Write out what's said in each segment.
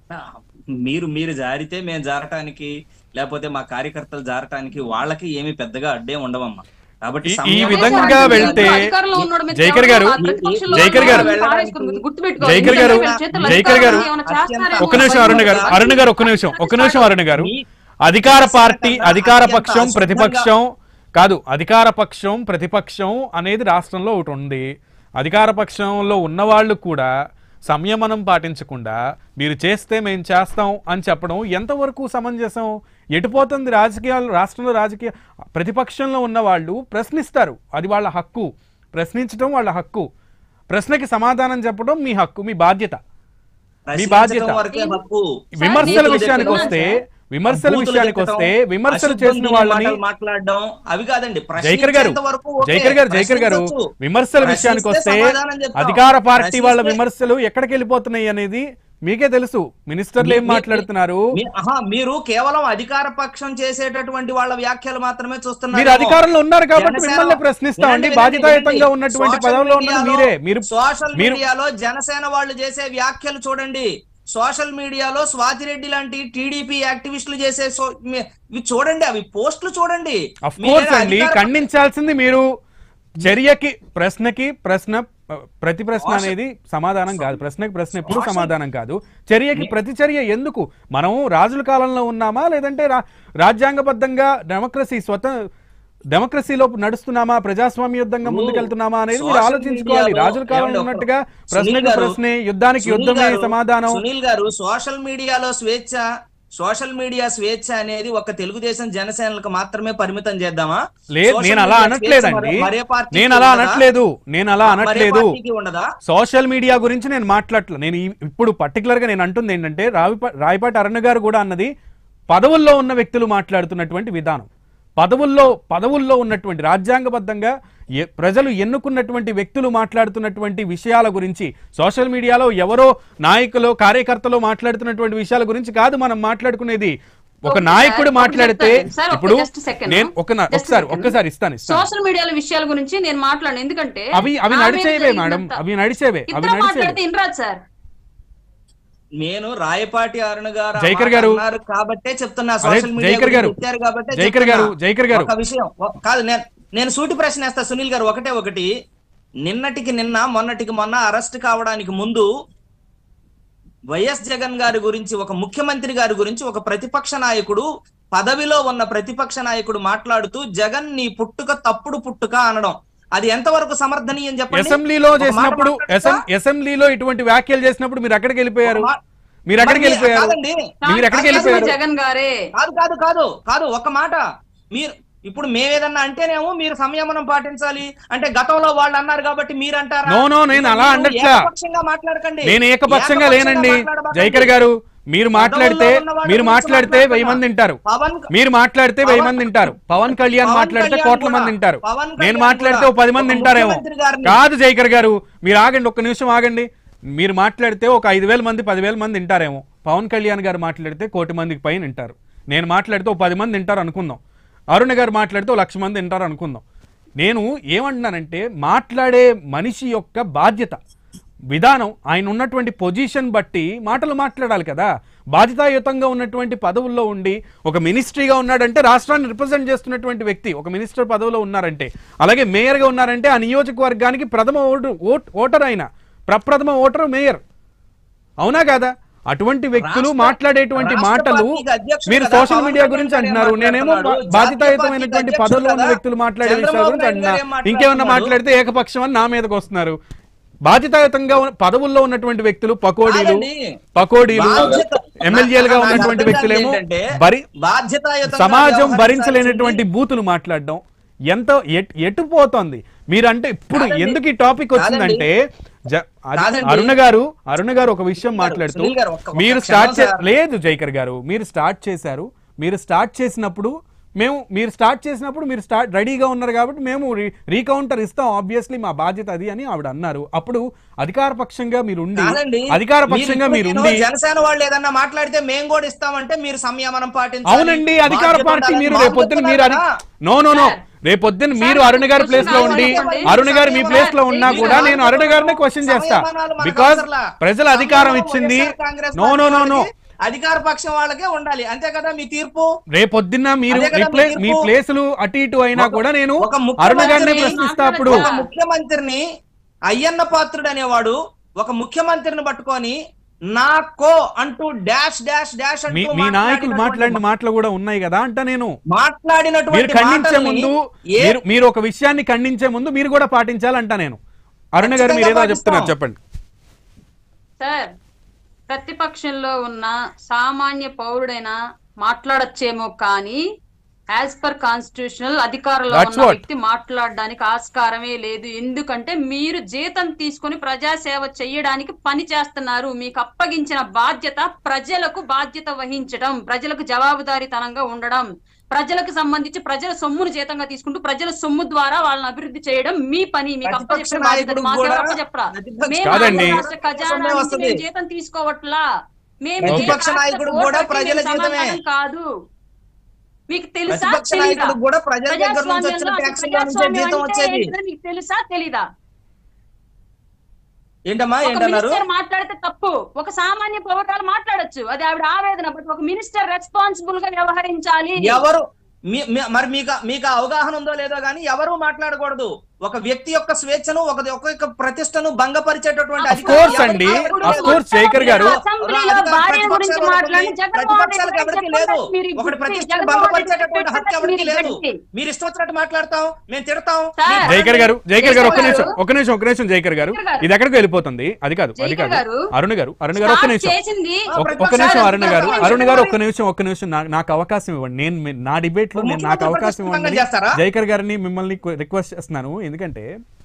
మీరు మీరు జారితే మేము జారటానికి లేకపోతే మా కార్యకర్తలు జారటానికి వాళ్ళకి ఏమి పెద్దగా అడ్డే ఉండవమ్మా కాబట్టి ఈ- ఈ సమయం- విధంగా అదే సార్, వెళ్తే అధికారంలో ఉన్నోడు మీరు జైకర్ గారు, కేవలం ప్రతిపక్షంలో జైకర్ గారు, ఉన్నోడు పారేసుకుని గుర్తుపెట్టుకోవాలి. జైకర్ గారు, వీళ్ళ చేతుల్లో జైకర్ గారు, అధికారం ఏమైనా చేస్తారేమో ఒక్క నిమిషం అరుణ్ గారు అరుణ్ గారు ఒక్క నిమిషం ఒక్క నిమిషం అరుణ్ గారు మీ- అధికార పార్టీ కన్నా అధికార అత్యంత పక్షం అశుద్ధంగా- ప్రతిపక్షం కాదు అధికార పక్షం ప్రతిపక్షం అనేది రాష్ట్రంలో ఒకటి ఉంది అధికార పక్షంలో ఉన్నవాళ్ళు కూడా సంయమనం పాటించకుండా మీరు చేస్తే మేము చేస్తాం అని చెప్పడం ఎంతవరకు సమంజసం ఎటుపోతుంది రాజకీయాలు రాష్ట్రంలో రాజకీయ ప్రతిపక్షంలో ఉన్న వాళ్ళు ప్రశ్నిస్తారు అది వాళ్ళ హక్కు ప్రశ్నించడం వాళ్ళ హక్కు ప్రశ్నకి సమాధానం చెప్పడం మీ హక్కు మీ బాధ్యత మీ బాధ్యత. ప్రశ్నించడం వరకే హక్కు విమర్శల నీతులు విషయానికి చెప్పడం, వస్తే విమర్శల బూతులు విషయానికి తిట్టడం, వస్తే విమర్శలు అశుద్ధం చేసిన లేని వాళ్ళని మాటలు మాట్లాడడం అవి కాదండి జైకర్ గారు ప్రశ్నించేంత వరకు ఓకే, జైకర్ గారు జైకర్ గారు ప్రశ్నించొచ్చు. విమర్శల విషయానికి ప్రశ్నిస్తే వస్తే సమాధానం చెప్తాం. అధికార పార్టీ వాళ్ళ ప్రశ్నిస్తే- విమర్శలు ఎక్కడికి వెళ్ళిపోతున్నాయి అనేది మీకే తెలుసు మినిస్టర్లు ఏం మీ- మీ- మాట్లాడుతున్నారు మీ- ఆహా, మీరు కేవలం అధికార పక్షం చేసేటటువంటి వాళ్ళ వ్యాఖ్యలు మాత్రమే చూస్తున్నారు మీరు అధికారంలో ఉన్నారు కాబట్టి జనసేన- మిమ్మల్ని ప్రశ్నిస్తామండి వినండి, బాధ్యతాయుతంగా వినండి. ఉన్నటువంటి సోషల్ పదవిలో ఉన్నది మీడియాలో- మీరే మీరు సోషల్ మీరు మీడియాలో జనసేన వాళ్ళు చేసే వ్యాఖ్యలు చూడండి సోషల్ మీడియాలో స్వాతిరెడ్డి లాంటి టీడీపీ యాక్టివిస్టులు చేసే సో- మీ- ఇవి చూడండి అవి పోస్టులు చూడండి అఫ్ కోర్స్ మీరేనా అండి అధికార- ఖండించాల్సింది మీరు చర్యకి ప్రశ్నకి ప్రశ్న ఆ, ప్రతి ప్రశ్న భాష- అనేది సమాధానం కాదు ప్రశ్నకి ప్రశ్న ఎప్పుడు సమాధానం కాదు చర్యకి ప్రతి చర్య ఎందుకు మనం రాజుల కాలంలో ఉన్నామా లేదంటే రా- రాజ్యాంగబద్ధంగా డెమోక్రసీ స్వత డెమోక్రసీలో నడుస్తున్నామా ప్రజాస్వామ్యయుద్ధంగా ముందుకెళ్తున్నామా అనేది మీరు సోషల్ ఆలోచించుకోవాలి మీడియాలో రాజుల కాలంలో ఏమండి ఉన్నట్టుగా సునీల్ ప్రశ్నకి గారు- ప్రశ్నే యుద్ధానికి సునీల్ యుద్ధమే గారు- సమాధానం సునీల్ గారు సోషల్ మీడియాలో స్వేచ్ఛ సోషల్ మీడియా స్వేచ్ఛ అనేది ఒక తెలుగుదేశం జనసేనలకు మాత్రమే పరిమితం చేద్దామా లేదు సోషల్ నేను అలా మీడియా అనట్లేదండి స్వేచ్ఛ మరే పార్టీకి నేను అలా ఉండదా? అనట్లేదు నేను అలా మరే అనట్లేదు పార్టీకి ఉండదా సోషల్ మీడియా గురించి నేను మాట్లాడట్లేదు నేను ఈ- ఇప్పుడు పర్టికులర్ గా నేను అంటుంది ఏంటంటే రావిప రాయపాటి అరుణ్ గారు కూడా అన్నది పదవుల్లో ఉన్న వ్యక్తులు మాట్లాడుతున్నటువంటి విధానం పదవుల్లో పదవుల్లో ఉన్నటువంటి రాజ్యాంగబద్ధంగా ఎ- ప్రజలు ఎన్నుకున్నటువంటి వ్యక్తులు మాట్లాడుతున్నటువంటి విషయాల గురించి సోషల్ మీడియాలో ఎవరో నాయకులు కార్యకర్తలు మాట్లాడుతున్నటువంటి విషయాల గురించి కాదు మనం మాట్లాడుకునేది ఒక Okay, నాయకుడు sir. మాట్లాడితే ఒకటి చెప్తాను. Sir, ఒక ఇప్పుడు just second. నేను ఒక నా- Just ఒకసారి second. ఒక్కసారి ఇస్తాను ఇస్తాను సోషల్ మీడియాల విషయాల గురించి నేను మాట్లాడను ఎందుకంటే అవి అవి నా మీద నడిచేవే మేడం జరిగినంత- అవి నడిచేవే అవి ఇద్దరు నడిచేవే మాట్లాడితే ఇన్రాజ్ సార్ నేను రాయపాటి అరుణ్ గారు ఆ జైకర్ మాట గారు. అన్నారు కాబట్టే చెప్తున్నా అదే సోషల్ మీడియా జైకర్ గారు. గురించి ఇచ్చారు కాబట్టే జైకర్ చెప్తున్నా. గారు, జైకర్ గారు. ఒక విషయం ఒ- కాదు నేను నేను సూటి ప్రశ్న వేస్తా సునీల్ గారు ఒకటే ఒకటి నిన్నటికి నిన్న మొన్నటికి మొన్న అరెస్ట్ కావడానికి ముందు వైఎస్ జగన్ గారి గురించి ఒక ముఖ్యమంత్రి గారి గురించి ఒక ప్రతిపక్ష నాయకుడు పదవిలో ఉన్న ప్రతిపక్ష నాయకుడు మాట్లాడుతూ జగన్ నీ పుట్టుక తప్పుడు పుట్టుక అనడం అది ఎంతవరకు సమర్థనీయం చెప్పండి అసెంబ్లీలో ఒక మాట చేసినప్పుడు మాట్లాడతా? అసెం- అసెంబ్లీలో ఇటువంటి వ్యాఖ్యలు చేసినప్పుడు మీరు ఎక్కడికి వెళ్ళిపోయారు ఒక మా- మీరు ఎక్కడికి మరి వెళ్ళిపోయారు కాదండి. మీరు ఎక్కడికి కాదు, వెళ్ళిపోయారు జగన్ గారే కాదు కాదు కాదు కాదు ఒక మాట మీరు ఇప్పుడు మేమేదన్నా అంటేనేమో మీరు సంయమనం పాటించాలి అంటే గతంలో వాళ్ళు అన్నారు కాబట్టి మీరు అంటారా No, no, నేను అలా మీరు అనట్లా. ఏకపక్షంగా మాట్లాడకండి నేను ఏకపక్షంగా లేనండి మాట్లాడబాకండి. జైకర్ గారు మీరు మాట్లాడితే పదవుల్లో ఉన్న వాళ్ళ మీరు గురించి మాట్లాడితే వెయ్యి మాట్లాడుతున్నా. మంది వింటారు పవన్ మీరు మాట్లాడితే వెయ్యి పవన్- మంది వింటారు పవన్ కళ్యాణ్ పవన్ మాట్లాడితే కళ్యాణ్ కోట్ల కూడా- మంది వింటారు పవన్ నేను కళ్యాణ్ మాట్లాడితే కూడా ఓ పది మంది ఒక వింటారేమో ముఖ్యమంత్రి గారిని- కాదు జైకర్ గారు మీరు ఆగండి ఒక్క నిమిషం ఆగండి మీరు మాట్లాడితే ఒక ఐదు వేల మంది పదివేల మంది వింటారేమో పవన్ కళ్యాణ్ గారు మాట్లాడితే కోటి మందికి పైన వింటారు నేను మాట్లాడితే ఓ పది మంది వింటారు అనుకుందాం అరుణ్ గారు మాట్లాడితే ఓ లక్ష మంది వింటారు అనుకుందాం నేను ఏమంటున్నానంటే మాట్లాడే మనిషి యొక్క బాధ్యత విధానం ఆయన ఉన్నటువంటి పొజిషన్ బట్టి మాటలు మాట్లాడాలి కదా బాధ్యతాయుతంగా ఉన్నటువంటి పదవుల్లో ఉండి ఒక మినిస్ట్రీగా ఉన్నాడంటే రాష్ట్రాన్ని రిప్రజెంట్ చేస్తున్నటువంటి వ్యక్తి ఒక మినిస్టర్ పదవిలో ఉన్నారంటే అలాగే మేయర్గా ఉన్నారంటే ఆ నియోజకవర్గానికి ప్రథమ ఓటు ఓట్ ఓటర్ ఆయన ప్రప్రథమ ఓటర్ మేయర్ అవునా కదా అటువంటి వ్యక్తులు రాష్ట్ర- మాట్లాడేటువంటి రాష్ట్ర మాటలు పార్టీకి అధ్యక్షుడు మీరు కదా, సోషల్ పవన్ మీడియా కళ్యాణ్ గురించి గారు అంటున్నారు ఏం నేనేమో మాట్లాడుతున్నారు? బా- బాధ్యతాయుతమైనటువంటి జాతీయ పదవుల్లో ఉన్న పార్టీకి వ్యక్తులు మాట్లాడే విషయాల చంద్రబాబు గురించి నాయుడు గారు అంటున్నా ఏం మాట్లాడుతున్నారు? ఇంకేమన్నా మాట్లాడితే ఏకపక్షం అని నా మీదకి వస్తున్నారు బాధ్యతాయుతంగా ఉన్న- పదవుల్లో ఉన్నటువంటి వ్యక్తులు పకోడీలు కాదండి. పకోడీలు బాధ్యత- ఎమ్మెల్యేలుగా నాకు ఉన్నటువంటి అర్థం వ్యక్తులేమో ఏంటంటే, బరి బాధ్యతాయుతంగా సమాజం వ్యవహరించాల్సింది- భరించలేనటువంటి బూతులు మాట్లాడడం ఎంత ఎట్- ఎటు పోతోంది మీరంటే ఇప్పుడు కాదండి. ఎందుకు ఈ టాపిక్ వచ్చిందంటే జ- అది- కాదండి. అరుణ గారు అరుణ గారు ఒక విషయం మాట్లాడుతూ సునీల్ గారు, ఒక్క- ఒక్క మీరు క్షణం స్టార్ట్ చే- సార్. లేదు జైకర్ గారు మీరు స్టార్ట్ చేశారు మీరు స్టార్ట్ చేసినప్పుడు మేము మీరు స్టార్ట్ చేసినప్పుడు మీరు స్టార్ట్ రెడీగా ఉన్నారు కాబట్టి మేము రీకౌంటర్ ఇస్తాం ఆబ్వియస్లీ మా బాధ్యత అది అని ఆవిడ అన్నారు అప్పుడు అధికార పక్షంగా మీరు ఉండి కాదండి అధికార పక్షంగా మీరు మీరు ఇప్పుడు ఉండి జనసేన వాళ్ళు ఏదన్నా మాట్లాడితే మేము కూడా ఇస్తామంటే మీరు సంయమనం పాటించాలి అవునండి అధికార బాధ్యత పార్టీ ఉండాలని మీరు మాకు రేపొద్దున మీరు చెప్తున్నారు అది కదా. నో నో నో సార్, రేపొద్దున మీరు సార్, అరుణ్ గారి క్వశ్చన్ ప్లేస్ లో ఉండి అడగండి. అరుణ్ గారు మీ ప్లేస్ లో ఉన్నా మీరు కూడా నేను అరుణ్ గారిని క్వశ్చన్ చేస్తా సంయమనాలు మనకు బికాస్ అవసరంలా. ప్రజల అధికారం సంయమనం ఇచ్చింది YSR Congress no no no no party వాళ్ళకి, అధికార పక్షం వాళ్ళకే ఉండాలి అంతే కదా మీ తీర్పు రేపొద్దున్న మీరు అదే కదా రిప్లే మీ మీ తీర్పు. ప్లేసులు అటు ఇటు అయినా ఒక- కూడా నేను ఒక అరుణ్ గారిని ముఖ్యమంత్రి ప్రశ్నిస్తా అప్పుడు మాట్లాడక- ఒక ముఖ్యమంత్రిని అయ్యన్న పాత్రుడు అనేవాడు ఒక ముఖ్యమంత్రిని పట్టుకొని నాకో అంటూ డాష్ డాష్ డాష్ మీ అంటూ మీ నాయకులు మాట్లాడినటువంటి మాట్లాడిన మాటలు కూడా ఉన్నాయి కదా అంట నేను మీరు మాట్లాడినటువంటి ఖండించే మాటల్ని ముందు ఏ- మీరు మీరు ఒక విషయాన్ని ఖండించే ముందు మీరు కూడా పాటించాలంట నేను అరుణ్ గారు మీరు ఏదో ఖచ్చితంగా చెప్తున్నారు పాటిస్తాం. చెప్పండి సార్ ప్రతిపక్షంలో ఉన్న సామాన్య పౌరుడైనా మాట్లాడొచ్చేమో కానీ యాజ్ పర్ కాన్స్టిట్యూషనల్ అధికారంలో That's ఉన్న what. వ్యక్తి మాట్లాడడానికి ఆస్కారమే లేదు ఎందుకంటే మీరు జీతం తీసుకొని ప్రజాసేవ చేయడానికి పని చేస్తున్నారు మీకు అప్పగించిన బాధ్యత ప్రజలకు బాధ్యత వహించడం ప్రజలకు జవాబుదారీతనంగా ఉండడం ప్రజలకు సంబంధించి ప్రజల సొమ్మును జీతంగా తీసుకుంటూ ప్రజల సొమ్ము ద్వారా వాళ్ళని అభివృద్ధి చేయడం మీ పని మీకు ప్రతిపక్ష అప్పచెప్పిన బాధ్యత నాయకుడు మాకెవరు కూడా- అప్పచెప్పరా ప్రతిపక్ష- మేము కాదండి. ఆంధ్ర రాష్ట్ర ఖజానా సొమ్మే నుంచి వస్తుంది. మేము జీతం తీసుకోవట్లా మేము ఓకే. ఏ ప్రతిపక్ష రాష్ట్ర నాయకుడు కోర్టుకి కూడా మేము ప్రజల జీతమే. సమాధానం కాదు మీకు తెలుసా ప్రతిపక్ష తెలీదా నాయకుడు కూడా ప్రజల దగ్గర నుంచి వచ్చిన ప్రజాస్వామ్యంలో ట్యాక్స్ అసలు నుంచే ప్రజాస్వామ్యం జీతం అంటే వచ్చేది ఏంటో మీకు తెలుసా తెలీదా ఏంటమ్మా ఒక ఏంటన్నారు మినిస్టర్ మాట్లాడితే తప్పు ఒక సామాన్య పౌరురాలు మాట్లాడొచ్చు అది ఆవిడ ఆవేదన బట్ ఒక మినిస్టర్ రెస్పాన్సిబుల్ గా వ్యవహరించాలి ఎవరు మీ- మీ- మరి మీకు మీకు ఆ అవగాహన ఉందో లేదో గానీ ఎవరు మాట్లాడకూడదు ఒక వ్యక్తి యొక్క స్వేచ్ఛను ఒక ఒక యొక్క ప్రతిష్టను భంగపరిచేటటువంటి Of అధికారం course ఎవరికీ అండి. ఎవరికీ Of లేదు. course, శేఖర్ గారు. అసెంబ్లీలో అధికార భార్య గురించి ప్రతిపక్షాలు మాట్లాడి ఉన్నాయి. జగన్మోహన్ రెడ్డి ప్రతిపక్షాలకు గారు ఎవరికీ చెప్పారు, లేదు మీరు ఒకటి గుర్తి- ప్రతిష్టను జగన్మోహన్ రెడ్డి భంగపరిచేటటువంటి హక్కు చెప్పారు, ఎవరికీ మీరు లేదు గట్టి. మీరు ఇష్టం వచ్చినట్టు మాట్లాడతాం మేము తిడతాం సార్. మీరు జైకర్ గారు జైకర్ గారు ఒక్క జైకర్ నిమిషం గారు. ఒక్క నిమిషం ఒక్క నిమిషం జైకర్ గారు జైకర్ గారు. ఇది ఎక్కడికి వెళ్ళిపోతుంది అది కాదు అది జైకర్ కాదు గారు. అరుణ్ గారు అరుణ్ గారు ఒక్క స్టార్ట్ నిమిషం చేసింది ఒక్క- ప్రతిపక్షాలు ఒక్క నిమిషం ప్రతిపక్షాలు అరుణ్ గారు ప్రతిపక్షాలు అరుణ్ గారు ఒక్క ప్రతిపక్షాలు నిమిషం ఒక్క నిమిషం నా- నాకు అవకాశం ఇవ్వండి నేను మీ- నా డిబేట్ లో నేను నాకు ముఖ్యమంత్రి అవకాశం ప్రతిపక్షంగా ఇవ్వండి చేస్తారా? జైకర్ గారిని మిమ్మల్ని రిక్వెస్ట్ చేస్తున్నాను ఎందుకంటే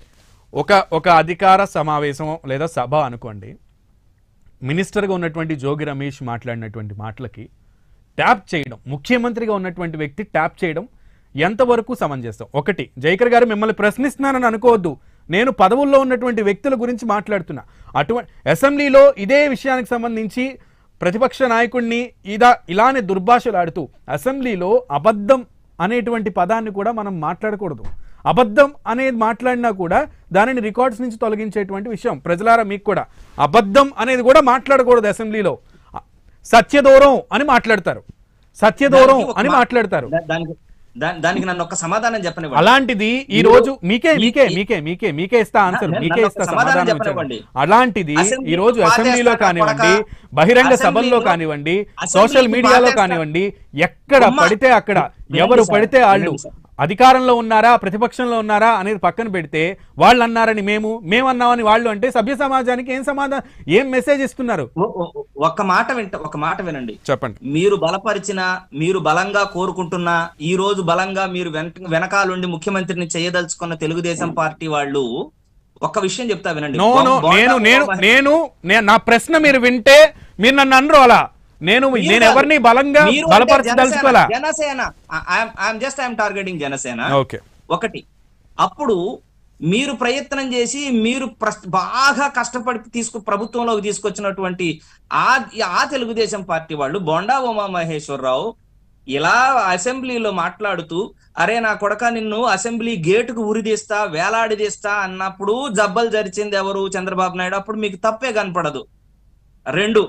ఒక ఒక అధికార సమావేశం లేదా సభ అనుకోండి మినిస్టర్గా ఉన్నటువంటి జోగి రమేష్ మాట్లాడినటువంటి మాటలకి ట్యాప్ చేయడం ముఖ్యమంత్రిగా ఉన్నటువంటి వ్యక్తి ట్యాప్ చేయడం ఎంతవరకు సమంజసం ఒకటి జైకర్ గారు మిమ్మల్ని ప్రశ్నిస్తున్నానని అనుకోవద్దు నేను పదవుల్లో ఉన్నటువంటి వ్యక్తుల గురించి మాట్లాడుతున్నా అటువంటి అసెంబ్లీలో ఇదే విషయానికి సంబంధించి ప్రతిపక్ష నాయకుడిని ఇదా ఇలానే దుర్భాషలాడుతూ అసెంబ్లీలో అబద్ధం అనేటువంటి పదాన్ని కూడా మనం మాట్లాడకూడదు అబద్ధం అనేది మాట్లాడినా కూడా దానిని రికార్డ్స్ నుంచి తొలగించేటువంటి విషయం ప్రజలారా మీకు కూడా అబద్ధం అనేది కూడా మాట్లాడకూడదు అసెంబ్లీలో సత్యదూరం అని మాట్లాడతారు సత్యదూరం దానికి ఒక అని మా- మాట్లాడతారు దా- దానికి దా- దానికి నన్ను ఒక సమాధానం చెప్పనివ్వండి అలాంటిది ఈ మీరు- రోజు మీకే మీకే ఈ- మీకే మీకే మీకే ఇస్తా ఆన్సర్ నన్ను మీకే ఒక ఇస్తా సమాధానం సమాధానం చెప్పనివ్వండి. ఇచ్చాను. అలాంటిది అసెంబ్లీకి ఈ రోజు అసెంబ్లీలో పాతేస్తారా కానివ్వండి కొడకా? బహిరంగ అసెంబ్లీలో- సభల్లో కానివ్వండి అసెంబ్లీకి సోషల్ మీడియాలో పాతేస్తా- కానివ్వండి ఎక్కడ అమ్మా, పడితే అక్కడ వినండి ఎవరు సార్, పడితే వాళ్ళు వినండి సార్. అధికారంలో ఉన్నారా ప్రతిపక్షంలో ఉన్నారా అనేది పక్కన పెడితే వాళ్ళు అన్నారని మేము మేమన్నామని వాళ్ళు అంటే సభ్య సమాజానికి ఏం సమాధానం ఏం మెసేజ్ ఇస్తున్నారు ఒ- ఒ- ఒక్క మాట వింట ఒక మాట వినండి చెప్పండి మీరు బలపరిచిన మీరు బలంగా కోరుకుంటున్న ఈ రోజు బలంగా మీరు వెనక వెనకాలుండి ముఖ్యమంత్రిని చేయదలుచుకున్న తెలుగుదేశం పార్టీ వాళ్ళు ఒక్క విషయం చెప్తా వినండి నో నో బొండా నేను నేను ఉమామహేశ్వర- నేను నే- నా ప్రశ్న మీరు వింటే మీరు నన్ను అనరు అలా నేను మీరు నేను కాదు. ఎవరిని బలంగా మీరు అంటే బలపరచదలుచుకోవాలా Janasena Janasena I'm just I'm targeting Janasena okay ఒకటి అప్పుడు మీరు ప్రయత్నం చేసి మీరు ప్రస్- బాగా కష్టపడి తీసుకు ప్రభుత్వంలోకి తీసుకొచ్చినటువంటి ఆ ఆ తెలుగుదేశం పార్టీ వాళ్ళు బొండా ఉమామహేశ్వరరావు ఇలా అసెంబ్లీలో మాట్లాడుతూ అరే నా కొడక నిన్ను అసెంబ్లీ గేటుకు ఉరిదీస్తా వేలాడిదీస్తా అన్నప్పుడు జబ్బలు జరిచింది ఎవరు చంద్రబాబు నాయుడు అప్పుడు మీకు తప్పే కనపడదు రెండు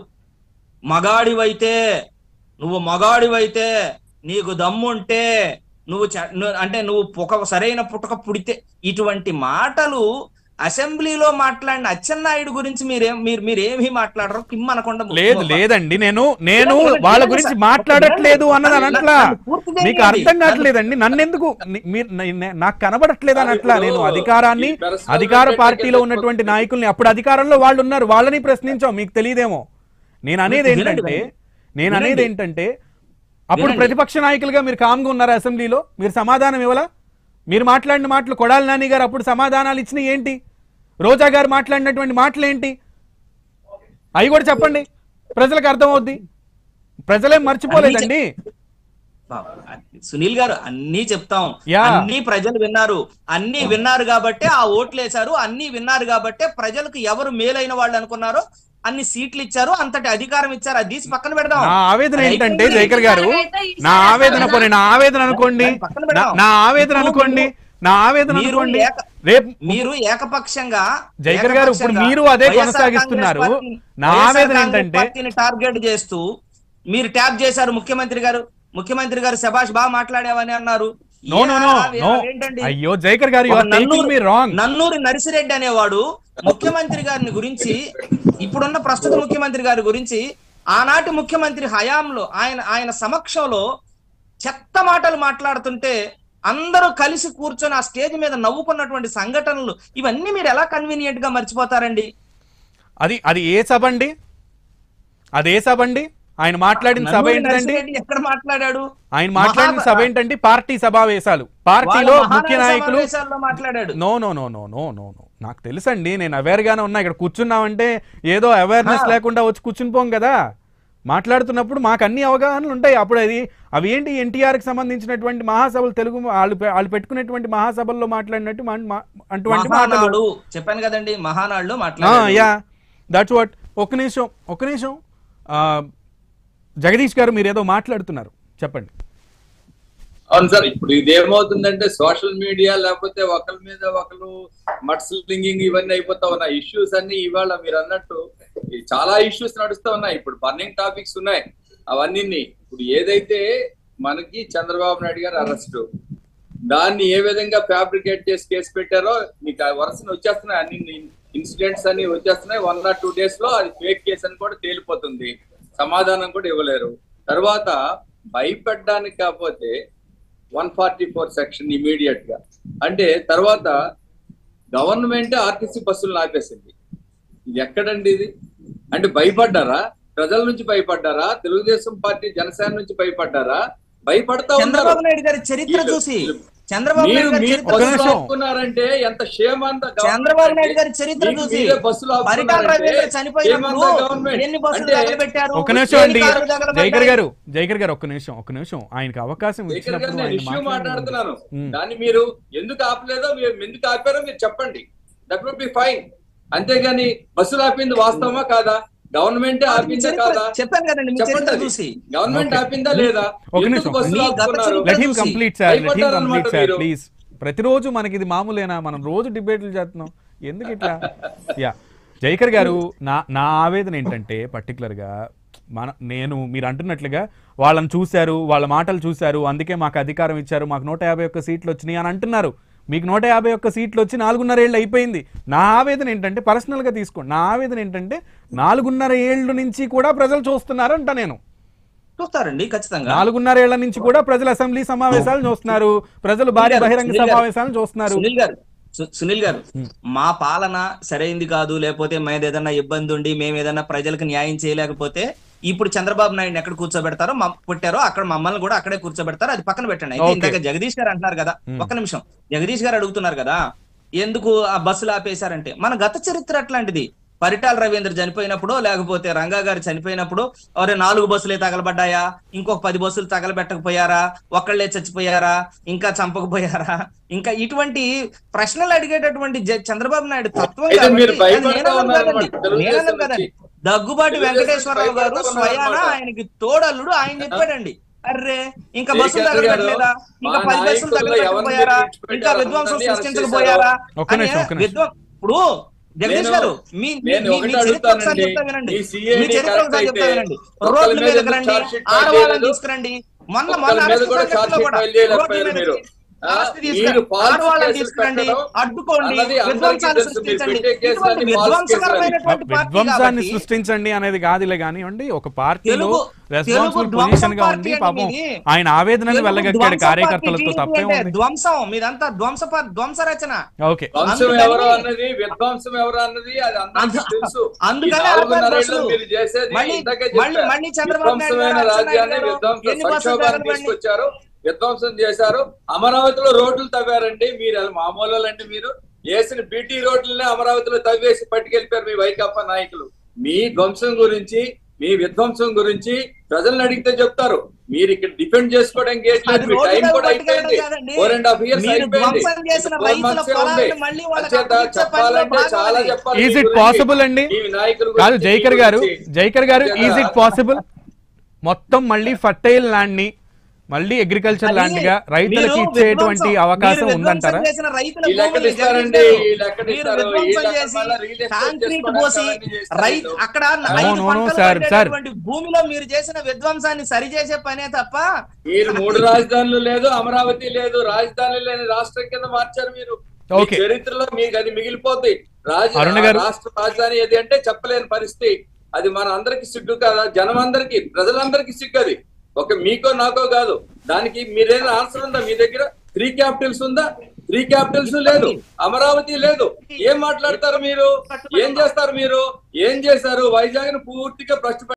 మగాడివైతే నువ్వు మగాడివైతే నీకు దమ్ముంటే నువ్వు చ- ను- అంటే నువ్వు ఒక సరైన పుట్టక పుడితే ఇటువంటి మాటలు అసెంబ్లీలో మాట్లాడిన అచ్చెన్నాయుడు గురించి మీరేం మీరు మీరేమీ మాట్లాడరు కిమ్ అనకుండా లేదు లేదండి నేను నేను వినండి, వాళ్ళ వినండి గురించి సార్. మాట్లాడట్లేదు అన్నది నన్ను- అనట్లా నన్ను పూర్తి మీకు చేయండి. అర్థం కావట్లేదండి నన్ను ఎందుకు ని- మీరు నే- నే- నాకు కనబడట్లేదు అనట్లా నేను అధికారాన్ని అధికార పార్టీలో ఉన్నటువంటి నాయకుల్ని అప్పుడు అధికారంలో వాళ్ళు ఉన్నారు వాళ్ళని ప్రశ్నించాం మీకు తెలియదేమో నేను అనేది వినండి, ఏంటంటే వినండి. నేను అనేది వినండి. ఏంటంటే అప్పుడు వినండి. ప్రతిపక్ష నాయకులుగా మీరు కామ్గా ఉన్నారు అసెంబ్లీలో మీరు సమాధానం ఇవ్వలా మీరు మాట్లాడిన మాటలు కొడాలి నాని గారు అప్పుడు సమాధానాలు ఇచ్చినవి ఏంటి రోజా గారు మాట్లాడినటువంటి మాటలు ఏంటి అవి కూడా చెప్పండి ప్రజలకు అర్థమవుద్ది ప్రజలేం మర్చిపోలేదండి సునీల్ గారు అన్ని చెప్తాం యా. అన్ని ప్రజలు విన్నారు అన్ని విన్నారు కాబట్టే ఆ ఓట్లు వేశారు అన్ని విన్నారు కాబట్టే ప్రజలకు ఎవరు మేలైన వాళ్ళు అనుకున్నారో అన్ని సీట్లు ఇచ్చారు అంతటి అధికారం ఇచ్చారు అది తీసి పక్కన పెడదాం నా ఆవేదన అది ఏంటంటే అయిపోయింది. జైకర్ గారు నా ఆవేదన పోనీ నా ఆవేదన అనుకోండి దాన్ని పక్కన నా- పెడదాం. నా ఆవేదన అనుకోండి నా ఆవేదన మీరు అనుకోండి ఏక- రేపు మీరు ఏకపక్షంగా జైకర్ గారు ఇప్పుడు ఏకపక్షంగా మీరు అదే వైఎస్ఆర్ కొనసాగిస్తున్నారు. కాంగ్రెస్ పార్టీని- నా వైఎస్ఆర్ ఆవేదన కాంగ్రెస్ ఏంటంటే- పార్టీని టార్గెట్ చేస్తూ మీరు ట్యాప్ చేశారు ముఖ్యమంత్రి గారు ముఖ్యమంత్రి గారు శభాష్ బాగా మాట్లాడావని అన్నారు no no no a- no ఏంటండి అయ్యో జైకర్ గారు యు ఒక are taking me wrong Nannuri Narsireddy అనేవాడు ముఖ్యమంత్రి గారిని గురించి ఇప్పుడున్న ప్రస్తుత ముఖ్యమంత్రి గారి గురించి ఆనాటి ముఖ్యమంత్రి హయాంలో ఆయన ఆయన సమక్షంలో చెత్త మాటలు మాట్లాడుతుంటే అందరూ కలిసి కూర్చొని ఆ స్టేజ్ మీద నవ్వుకున్నటువంటి సంఘటనలు ఇవన్నీ మీరు ఎలా కన్వీనియంట్ గా మర్చిపోతారండి అది అది ఏ సభ అండి అది ఏ సభ అండి ఆయన మాట్లాడిన సభ నన్నూరి ఏంటండి నర్సిరెడ్డి ఎక్కడ మాట్లాడాడు ఆయన మాట్లాడిన మహా- సభ ఏంటంటే పార్టీ సమావేశాలు వాళ్ళ పార్టీలో మహానగర ముఖ్య నాయకులు సమావేశాల్లో మాట్లాడాడు no no no no no no no నాకు తెలుసండి నేను అవేర్ గానే ఉన్నా ఇక్కడ కూర్చున్నామంటే ఏదో అవేర్నెస్ ఆ. లేకుండా వచ్చి కూర్చుని పోం కదా మాట్లాడుతున్నప్పుడు మాకు అన్ని అవగాహనలు ఉంటాయి అప్పుడు అది అవి ఏంటి ఎన్టీఆర్ కి సంబంధించినటువంటి మహాసభలు తెలుగు వాళ్ళు పె- వాళ్ళు పెట్టుకునేటువంటి మహాసభల్లో మాట్లాడినట్టు మా- మా- అటువంటి మాటలు మహానాడు చెప్పాను కదండి మహానాడులో మాట్లాడాడు యా దట్స్ వాట్ ఒక్క నిమిషం ఒక్క నిమిషం ఆ, జగదీష్ గారు మీరు ఏదో మాట్లాడుతున్నారు చెప్పండి అవును సార్ ఇప్పుడు ఇది ఏమవుతుందంటే సోషల్ మీడియా లేకపోతే ఒకరి మీద ఒకరు మట్స్లింగింగ్ ఇవన్నీ అయిపోతా ఉన్నాయి ఇష్యూస్ అన్ని ఇవాళ మీరు అన్నట్టు ఈ చాలా ఇష్యూస్ నడుస్తా ఉన్నాయి ఇప్పుడు బర్నింగ్ టాపిక్స్ ఉన్నాయి అవన్నీ ఇప్పుడు ఏదైతే మనకి చంద్రబాబు నాయుడు గారు అరెస్ట్ దాన్ని ఏ విధంగా ఫ్యాబ్రికేట్ చేసి కేసు పెట్టారో మీకు ఆ వరుసను వచ్చేస్తున్నాయి అన్ని ఇన్సిడెంట్స్ అన్ని వచ్చేస్తున్నాయి వన్ ఆర్ టూ డేస్ లో అది ఫేక్ కేసు అని కూడా తేలిపోతుంది సమాధానం కూడా ఇవ్వలేరు తర్వాత భయపెట్టడానికి కాకపోతే one forty four section immediate గా అంటే తర్వాత గవర్నమెంట్ ఆర్టీసీ బస్సులు ఆపేసింది ఇది ఎక్కడండి ఇది అంటే భయపడ్డారా ప్రజల నుంచి భయపడ్డారా తెలుగుదేశం పార్టీ జనసేన నుంచి భయపడ్డారా భయపడతా ఉన్నారు చంద్రబాబు నాయుడు గారి చరిత్ర వీళ్ళు- చూసి వీళ్ళు- చంద్రబాబు మీరు నాయుడు గారి మీరు చరిత్ర ఒక్క బస్సులు నిమిషం. ఆపుకున్నారంటే ఎంత షేమంత చంద్రబాబు నాయుడు గారి చరిత్ర చూసి పరిటాల రవీంద్ర చనిపోయినప్పుడు ఎన్ని బస్సులు తగలబెట్టారు ఒక్క నిమిషం ఎన్ని అండి కార్లు తగలబడ్డాయి? జైకర్ గారు జైకర్ గారు ఒక్క నిమిషం ఒక్క నిమిషం ఆయనకి అవకాశం ఇచ్చినప్పుడు ఆయన ఇష్యూ మాట్లాడాలి. మాట్లాడుతున్నాను ఉమ్. దాన్ని మీరు ఎందుకు ఆపలేదో మీరు ఎందుకు ఆపారో మీరు చెప్పండి దట్ వుడ్ బి ఫైన్ అంతేగాని బస్సులు ఆపింది వాస్తవమా కాదా గవర్నమెంట్ మీ ఆపిందా చరిత్ర- కాదా చెప్పాను కదండి మీ చెప్పండి చరిత్ర అది. చూసి గవర్నమెంట్ Okay. ఆపిందా లేదా ఒక ఎందుకు నిమిషం. బస్సులు మీ గత ఆపుకున్నారు? చరిత్ర లెట్ హిమ్ చూసి కంప్లీట్ సార్ లెట్ హిమ్ భయపడ్డారన్నమాట కంప్లీట్ సార్ మీరు. ప్లీజ్ ప్రతిరోజు మనకి ఇది మామూలేనా మనం రోజు డిబేట్లు చేస్తున్నాం ఎందుకు ఇట్లా యా జైకర్ గారు నా నా ఆవేదన ఏంటంటే పర్టికులర్ గా మన నేను మీరు అంటున్నట్లుగా వాళ్ళని చూశారు వాళ్ళ మాటలు చూశారు అందుకే మాకు అధికారం ఇచ్చారు మాకు నూట యాభై ఒక్క సీట్లు వచ్చినాయి అని అంటున్నారు మీకు నూట యాభై ఒక్క సీట్లు వచ్చి నాలుగున్నర ఏళ్ళు అయిపోయింది నా ఆవేదన ఏంటంటే పర్సనల్గా తీసుకోండి నా ఆవేదన ఏంటంటే నాలుగున్నర ఏళ్ళు నుంచి కూడా ప్రజలు చూస్తున్నారంట నేను చూస్తారండి ఖచ్చితంగా నాలుగున్నర ఏళ్ల నుంచి కూడా ప్రజలు అసెంబ్లీ సమావేశాలు చూస్తున్నారు ప్రజలు భారీ గారు, బహిరంగ సునీల్ గారు, సమావేశాలను చూస్తున్నారు సునీల్ గారు సు- సునీల్ గారు మా పాలన సరైంది కాదు లేకపోతే మేము ఏదైనా ఇబ్బంది ఉండి మేము ఏదైనా ప్రజలకు న్యాయం చేయలేకపోతే ఇప్పుడు చంద్రబాబు నాయుడు ఎక్కడ కూర్చోబెడతారో మా పుట్టారో అక్కడ మమ్మల్ని కూడా అక్కడే కూర్చోబెడతారో అది పక్కన పెట్టండి అయితే Okay. ఇందాక జగదీష్ గారు అంటున్నారు కదా Hmm. ఒక్క నిమిషం జగదీష్ గారు అడుగుతున్నారు కదా ఎందుకు ఆ బస్సులు ఆపేశారంటే మన గత చరిత్ర అట్లాంటిది పరిటాల రవీంద్ర చనిపోయినప్పుడు లేకపోతే రంగా గారు చనిపోయినప్పుడు ఒరే నాలుగు బస్సులే తగలబడ్డాయా ఇంకొక పది బస్సులు తగలబెట్టకపోయారా ఒక్కళ్ళే చచ్చిపోయారా ఇంకా చంపకపోయారా ఇంకా ఇటువంటి ప్రశ్నలు అడిగేటటువంటి జ- చంద్రబాబు నాయుడు తత్వం అయితే కాబట్టి మీరు అది భయపడతా నేనన్నది ఉన్నారన్నమాట. కాదండి. తెలుగుదేశం నేనన్నది కాదండి. నుంచి. దగ్గుబాటి తెలుగుదేశం వెంకటేశ్వరరావు గారు భయపడతా స్వయాన ఉన్నారన్నమాట. ఆయనకి తోడల్లుడు ఆయన చెప్పాడండి అర్రే ఇంకా బస్సులు జగన్ గారు, తగలబెట్టలేదా ఇంకా మా పది బస్సులు నాయకుల్లో తగలబెట్టకపోయారా ఎవరిని విడిచిపెట్టారు? ఇంకా విధ్వంసం అందరినీ అరెస్ట్ సృష్టించకపోయారా ఒక్క అనే నిమిషం, ఒక్క నిమిషం. విధ్వం- ఇప్పుడు జగదీష్ నేను- గారు మీ మీ- నేను మీ- ఒకటి మీ చరిత్ర ఒకసారి అడుగుతానండి. చెప్తా వినండి ఈ CAD మీ చరిత్ర కరెక్ట్ ఒకసారి చెప్తా అయితే వినండి ఒక్కళ్ళ రోడ్ల మీద మీదకి ఎందుకు రండి charge sheet ఫైల్ ఆడవాళ్ళని చేయలేదు? తీసుకురండి మొన్న ఒక్కళ్ళ మొన్న మీద అరెస్ట్ కూడా సంఘటనలో charge sheet కూడా ఫైల్ చేయలేకపోయారు రోడ్ల మీదకి మీరు. ఆ, అరెస్ట్ మీరు తీసుకురండి. false ఆడవాళ్ళని కేసులు తీసుకురండి పెట్టడం అడ్డుకోండి అన్నది అందరికీ విధ్వంసాలు తెలుసు. మీరు సృష్టించండి పెట్టే కేసులన్నీ ఇటువంటి false విధ్వంసకరమైనటువంటి పార్టీ విధ్వంసాన్ని కాబట్టి సృష్టించండి అనేది కాదులే కానివ్వండి ఒక పార్టీలో తెలుగు- రెస్పాన్సిబుల్ తెలుగు పొజిషన్ గా ధ్వంసం ఉండి పార్టీ పాపం అండి మీది. ఆయన ఆవేదనను తెలుగు వెళ్ళగక్కాడు ధ్వంస కార్యకర్తలతో పార్టీ తప్పే అంటే ఉంది ధ్వంసం మీదంతా ధ్వంస ప- ధ్వంస రచన ఓకే ధ్వంసం అందుకని- ఎవరు అన్నది విధ్వంసం ఎవరు అన్నది అది అందరికీ అందు- తెలుసు అందుకని ఈ నాలుగున్నర ఆపారు ఏళ్ళు బస్సులు. మీరు చేసేది మళ్ళీ- ఇందాకే మళ్ళీ- చెప్పా. మళ్ళీ చంద్రబాబు నాయుడు గారు, విధ్వంసమైన అచ్చెన్నాయుడు రాజ్యాన్ని గారు విధ్వంస ఎన్ని బస్సులు సంక్షోభాన్ని తగలబడి- తీసుకొచ్చారు విధ్వంసం చేశారు అమరావతిలో రోడ్లు తవ్వారండి మీరు అది మామూలు అంటే మీరు వేసిన బీటీ రోడ్లనే అమరావతిలో తవ్వేసి పట్టుకెళ్ళిపోయారు మీ వైకాపా నాయకులు మీ ధ్వంసం గురించి మీ విధ్వంసం గురించి ప్రజలను అడిగితే చెప్తారు మీరు ఇక్కడ డిఫెండ్ చేసుకోవడానికి ఏం లేదు అది మీ రోడ్డు టైం మీద కూడా పట్టుకెళ్ళడం అయిపోయింది కాదండి. ఫోర్ అండ్ హాఫ్ ఇయర్స్ మీరు అయిపోయింది ధ్వంసం చేసిన Four రైతుల months ఏ పొలాలను ఉంది. మళ్ళీ వాళ్ళకి అంచేత అప్పగించే పనిలో చెప్పాలంటే భాగం చాలా అది. చెప్పాలి ఈజ్ మీ ఇట్ గురించి. పాసిబుల్ అండి మీ నాయకుల కాదు గురించి, జైకర్ మీ గారు గురించి. జైకర్ గారు అంచేత ఈజ్ ఇట్ పాసిబుల్ మొత్తం మళ్ళీ ఫర్టైల్ ల్యాండ్ ని మళ్ళీ అగ్రికల్చర్ అది ల్యాండ్ గా రైతులకి మీరు ఇచ్చేటువంటి విధ్వంసం- అవకాశం మీరు ఉందంటారా విధ్వంసం చేసిన రైతుల వీళ్ళు ఎక్కడ భూముల్ని ఇస్తారండి? జగదీష్ వీళ్ళు గారు, ఎక్కడ మీరు ఇస్తారు? విధ్వంసం వీళ్ళు ఎక్కడ చేసి మళ్ళా రియల్ ఎస్టేట్ కాంక్రీట్ చేసుకోవడానికి పోసి అవన్నీ చేస్తారు రైతు వీళ్ళు. అక్కడ No, ఐదు no, no, పంటలు sir, sir. పండేటటువంటి భూమిలో మీరు చేసిన విధ్వంసాన్ని సరిచేసే పనే తప్ప మీరు మూడు రాజధానులు లేదు అమరావతి లేదు రాజధాని లేని రాష్ట్రం కింద మార్చారు మీరు మీ Okay. చరిత్రలో మీకు అది మిగిలిపోద్ది రాజ అరుణ గారు. రాష్ట్ర రాజధాని ఏది అంటే చెప్పలేని పరిస్థితి అది మన అందరికి సిగ్గు కదా జనం అందరికి ప్రజలందరికీ సిగ్గు అది ఒక మీకో నాకో కాదు దానికి మీరేదో ఆన్సర్ ఉందా మీ దగ్గర త్రీ క్యాపిటల్స్ ఉందా త్రీ క్యాపిటల్స్ లేదు అమరావతి లేదు ఏం మాట్లాడతారు మీరు ఏం చేస్తారు మీరు ఏం చేశారు వైజాగ్ ను పూర్తిగా భ్రష్టు